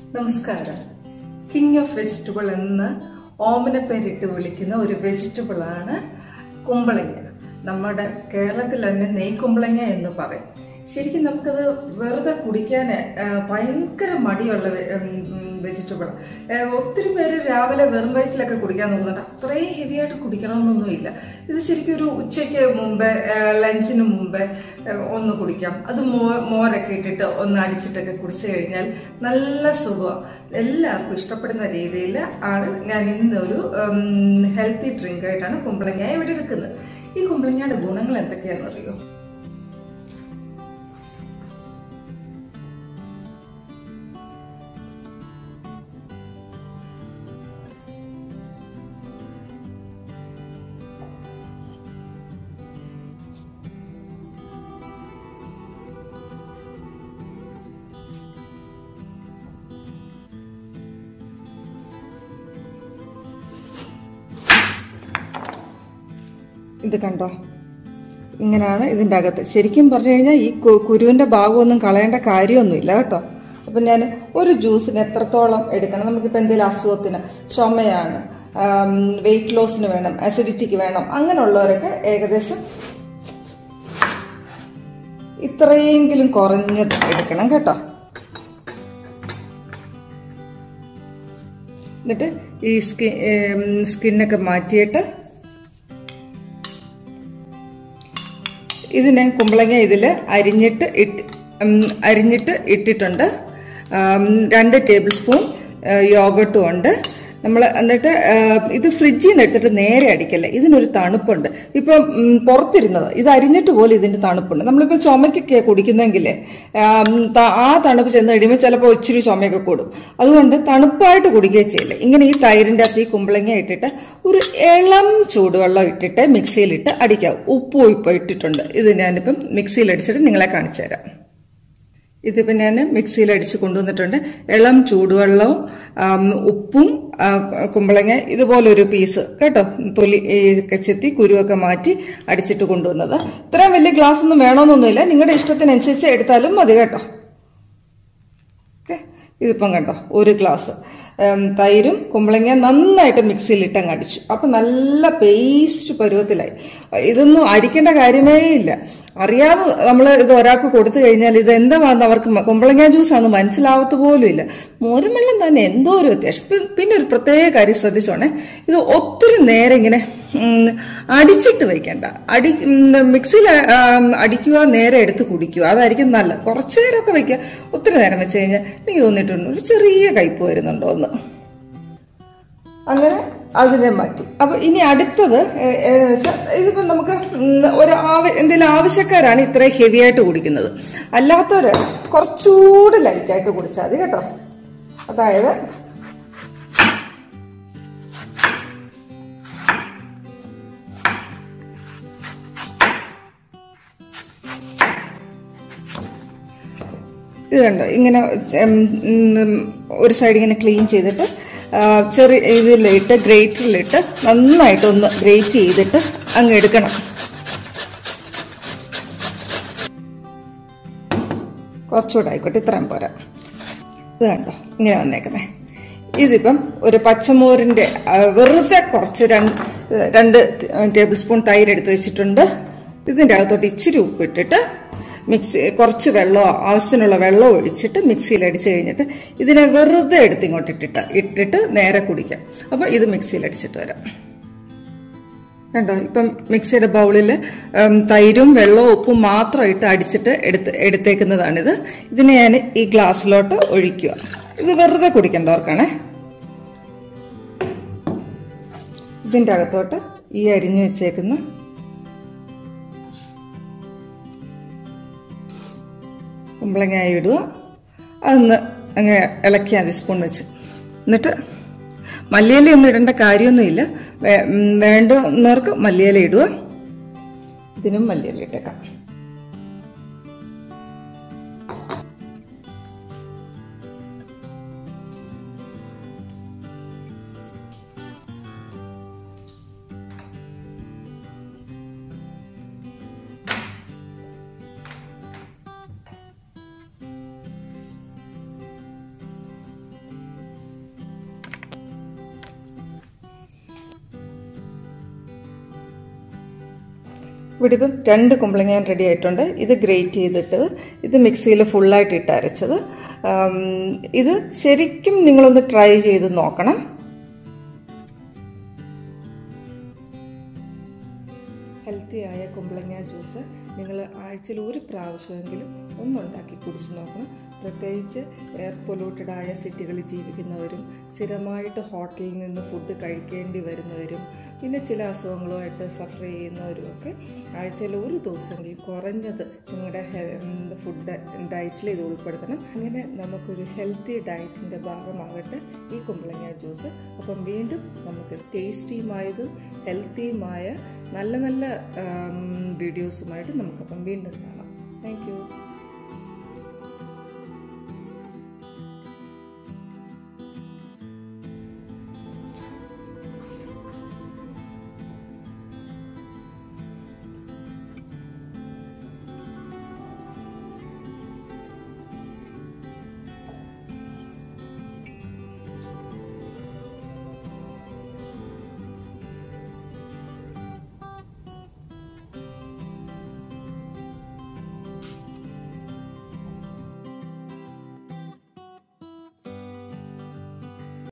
നമസ്കാരം king of vegetable എന്ന് ഓമന പേരിട്ട് വിളിക്കുന്ന ഒരു വെജിറ്റബിൾ ആണ് കുമ്പളങ്ങ നമ്മുടെ കേരളത്തിൽ തന്നെ നെയ്ക്കുമ്പളങ്ങ എന്ന് പറയും ശരിക്കും നമുക്കത് വെറുതെ കുടിക്കാൻ ആ, ഭയങ്കര മടിയുള്ള വെജിറ്റബിൾ ഒത്തിരി പേര് രാവിലെ വെറും വയറ്റിലൊക്കെ കുടിക്കാൻ നോക്കുന്നുണ്ട് അത്രയും ഹെവി ആയിട്ട് കുടിക്കണമെന്നൊന്നുമില്ല ഇത് ശരിക്കും ഒരു ഉച്ചയ്ക്ക് മുമ്പേ ആ, ലഞ്ചിന് മുമ്പേ ആ, ഒന്ന് കുടിക്കാം അത് മോ മോരൊക്കെ ഇട്ടിട്ട് ഒന്ന് അടിച്ചിട്ടൊക്കെ കുടിച്ചു കഴിഞ്ഞാൽ നല്ല സുഖം എല്ലാവർക്കും ഇഷ്ടപ്പെടുന്ന രീതിയിൽ ആണ് ഞാൻ ഇന്നൊരു ഹെൽത്തി ഡ്രിങ്ക് ആയിട്ടാണ് കുമ്പളങ്ങ ഇവിടെ എടുക്കുന്നത് ഈ കുമ്പളങ്ങയുടെ ഗുണങ്ങൾ എന്തൊക്കെയാണെന്ന് അറിയോ ഇത് കണ്ടോ ഇങ്ങനെയാണ് ഇതിൻ്റെ അകത്ത് ശരിക്കും പറഞ്ഞു കഴിഞ്ഞാൽ ഈ കു- കുരുവിൻ്റെ ഭാഗമൊന്നും കളയേണ്ട കാര്യമൊന്നുമില്ല കേട്ടോ അപ്പം ഞാൻ ഒരു ജ്യൂസിന് എത്രത്തോളം എടുക്കണം നമുക്കിപ്പോൾ എന്തെങ്കിലും അസുഖത്തിന് ചുമയാണ് വെയിറ്റ് ലോസിന് വേണം അസിഡിറ്റിക്ക് വേണം അങ്ങനെയുള്ളവരൊക്കെ ഏകദേശം ഇത്രയെങ്കിലും കുറഞ്ഞത് എടുക്കണം കേട്ടോ എന്നിട്ട് ഈ സ്കി സ്കിന്നൊക്കെ മാറ്റിയിട്ട് ഇതിനെ കുമ്പളങ്ങ ഇതിൽ അരിഞ്ഞിട്ട് ഇട്ട് ഉം, അരിഞ്ഞിട്ട് ഇട്ടിട്ടുണ്ട് ഉം, രണ്ട് ടേബിൾ സ്പൂൺ യോഗട്ടും ഉണ്ട് നമ്മൾ എന്നിട്ട് ആ, ഇത് ഫ്രിഡ്ജിൽ നിന്ന് എടുത്തിട്ട് നേരെ അടിക്കല്ലേ ഇതിനൊരു തണുപ്പുണ്ട് ഇപ്പം ഉം, പുറത്തിരുന്നത് ഇത് അരിഞ്ഞിട്ട് പോലും ഇതിന് തണുപ്പുണ്ട് നമ്മളിപ്പോൾ ചുമക്കൊക്കെ കുടിക്കുന്നെങ്കിലേ ആ, ഉം, ത- ആ തണുപ്പ് ചെന്ന് കഴിയുമ്പോൾ ചിലപ്പോൾ ഇച്ചിരി ചുമയൊക്കെ കൂടും അതുകൊണ്ട് തണുപ്പായിട്ട് കുടിക്കുകയും ചെയ്യില്ല ഇങ്ങനെ ഈ തൈരിൻ്റെ അകത്ത് ഈ കുമ്പളങ്ങ ഇട്ടിട്ട് ഒരു ഇളം ചൂടുവെള്ളം ഇട്ടിട്ട് മിക്സിയിലിട്ട് അടിക്കാം ഉപ്പും ഇപ്പോൾ ഇട്ടിട്ടുണ്ട് ഇത് ഞാനിപ്പം മിക്സിയിൽ അടിച്ചിട്ട് നിങ്ങളെ കാണിച്ചു തരാം ഇതിപ്പോൾ ഞാൻ മിക്സിയിൽ അടിച്ച് കൊണ്ടുവന്നിട്ടുണ്ട് ഇളം ചൂടുവെള്ളവും ആം, ഉപ്പും ആ, കുമ്പളങ്ങ ഇതുപോലൊരു പീസ് കേട്ടോ തൊലി ഈ ഒക്കെ ചെത്തി കുരുവൊക്കെ മാറ്റി അടിച്ചിട്ട് കൊണ്ടുവന്നത് ഇത്രയും വലിയ ഗ്ലാസ് ഒന്നും വേണമെന്നൊന്നുമില്ല നിങ്ങളുടെ ഇഷ്ടത്തിനനുസരിച്ച് എടുത്താലും മതി കേട്ടോ ഓക്കെ ഇതിപ്പം കണ്ടോ ഒരു ഗ്ലാസ് ഉം, തൈരും കുമ്പളങ്ങ നന്നായിട്ട് മിക്സിയിൽ അങ്ങ് അടിച്ചു അപ്പം നല്ല പേസ്റ്റ് പരുവത്തിലായി ഇതൊന്നും അരിക്കേണ്ട കാര്യമേ ഇല്ല അറിയാതെ നമ്മൾ ഇത് ഒരാൾക്ക് കൊടുത്തു കഴിഞ്ഞാൽ ഇത് എന്താണെന്ന് അവർക്ക് മ- കുമ്പളങ്ങ ജ്യൂസാന്ന് മനസ്സിലാവത്ത് പോലും ഇല്ല മോരും വെള്ളം തന്നെ എന്തോ ഒരു വ്യത്യാസം പി- പിന്നെ ഒരു പ്രത്യേക കാര്യം ശ്രദ്ധിച്ചോണേ ഇത് ഒത്തിരി നേരം ഇങ്ങനെ ഉം, അടിച്ചിട്ട് വയ്ക്കണ്ട അടി മിക്സിയിൽ അടിക്കുക നേരെ എടുത്ത് കുടിക്കുക അതായിരിക്കും നല്ല കുറച്ചു നേരമൊക്കെ വയ്ക്കുക ഒത്തിരി നേരം വെച്ച് കഴിഞ്ഞാൽ എനിക്ക് തോന്നിയിട്ടുണ്ട് ഒരു ചെറിയ കയ്പ് വരുന്നുണ്ടോ എന്ന് അങ്ങനെ അതിനെ മാറ്റി അപ്പൊ ഇനി അടുത്തത് ഏ- ഏന്ന് വെച്ചാൽ ഇതിപ്പോ നമുക്ക് ഉം ഒരു ആവ- എന്തെങ്കിലും ആവശ്യക്കാരാണ് ഇത്രയും ഹെവി ആയിട്ട് കുടിക്കുന്നത് അല്ലാത്തവര് കുറച്ചുകൂടി ലൈറ്റായിട്ട് കുടിച്ചാൽ മതി കേട്ടോ അതായത് ഇത് കണ്ടോ ഇങ്ങനെ ഉം, ഉം, ഒരു സൈഡ് ഇങ്ങനെ ക്ലീൻ ചെയ്തിട്ട് ആ, ചെറിയ ഇതിലിട്ട് ഗ്രേറ്ററിലിട്ട് നന്നായിട്ടൊന്ന് ഗ്രേറ്റ് ചെയ്തിട്ട് അങ്ങ് എടുക്കണം കുറച്ചുകൂടെ ആയിക്കോട്ടെ ഇത്രയും പോരാ ഇത് കണ്ടോ ഇങ്ങനെ വന്നേക്കുന്നേ ഇതിപ്പം ഒരു പച്ചമോരിൻ്റെ ആ, വെറുതെ കുറച്ച് രണ്ട് രണ്ട് ടേബിൾ സ്പൂൺ തൈര് എടുത്ത് വെച്ചിട്ടുണ്ട് ഇതിൻ്റെ അകത്തോട്ട് ഇച്ചിരി ഉപ്പിട്ടിട്ട് മിക്സി കുറച്ച് വെള്ളം ആവശ്യത്തിനുള്ള വെള്ളം ഒഴിച്ചിട്ട് മിക്സിയിൽ അടിച്ച് കഴിഞ്ഞിട്ട് ഇതിനെ വെറുതെ എടുത്ത് ഇങ്ങോട്ട് ഇട്ടിട്ട് ഇട്ടിട്ട് നേരെ കുടിക്കാം അപ്പോൾ ഇത് മിക്സിയിൽ അടിച്ചിട്ട് വരാം കണ്ടോ ഇപ്പം മിക്സിയുടെ ബൗളിൽ തൈരും വെള്ളവും ഉപ്പും മാത്രം ഇട്ട് അടിച്ചിട്ട് എടുത്ത് എടുത്തേക്കുന്നതാണിത് ഇതിനെ ഞാൻ ഈ ഗ്ലാസ്സിലോട്ട് ഒഴിക്കുക ഇത് വെറുതെ കുടിക്കേണ്ടവർക്കാണേ ഇതിൻ്റെ അകത്തോട്ട് ഈ അരിഞ്ഞു വെച്ചേക്കുന്ന കുമ്പളങ്ങായി ഇടുക അതൊന്ന് അങ്ങ് ഇളക്കിയാൽ മതി സ്പൂൺ വെച്ച് എന്നിട്ട് മല്ലിയില ഒന്നും ഇടേണ്ട കാര്യമൊന്നുമില്ല വേ- ഉം, വേണ്ടുന്നവർക്ക് മല്ലിയില ഇടുക ഇതിനും മല്ലിയില ഇട്ടേക്കാം ഇവിടെ ഇപ്പം രണ്ട് കുമ്പളങ്ങ റെഡി ആയിട്ടുണ്ട് ഇത് ഗ്രേറ്റ് ചെയ്തിട്ട് ഇത് മിക്സിയിൽ ഫുള്ളായിട്ട് ഇട്ട് അരച്ചത് ആം, ഇത് ശരിക്കും നിങ്ങളൊന്ന് ട്രൈ ചെയ്ത് നോക്കണം ഹെൽത്തിയായ കുമ്പളങ്ങ ജ്യൂസ് നിങ്ങൾ ആഴ്ചയിൽ ഒരു പ്രാവശ്യമെങ്കിലും ഒന്നുണ്ടാക്കി കുടിച്ചു നോക്കണം പ്രത്യേകിച്ച് എയർ പൊല്യൂട്ടഡ് ആയ സിറ്റികളിൽ ജീവിക്കുന്നവരും സ്ഥിരമായിട്ട് ഹോട്ടലിൽ നിന്ന് ഫുഡ് കഴിക്കേണ്ടി വരുന്നവരും പിന്നെ ചില അസുഖങ്ങളുമായിട്ട് സഫർ ചെയ്യുന്നവരും ഒക്കെ ആഴ്ചയിൽ ഒരു ദിവസമെങ്കിലും കുറഞ്ഞത് നിങ്ങളുടെ ഫുഡ് ഡയറ്റിൽ ഇത് ഉൾപ്പെടുത്തണം അങ്ങനെ നമുക്കൊരു ഹെൽത്തി ഡയറ്റിൻ്റെ ഭാഗമാകട്ടെ ഈ കുമ്പളങ്ങ ജ്യൂസ് അപ്പം വീണ്ടും നമുക്ക് ടേസ്റ്റിയുമായതും ഹെൽത്തിയുമായ നല്ല നല്ല വീഡിയോസുമായിട്ട് നമുക്കപ്പം വീണ്ടും കാണാം താങ്ക് യു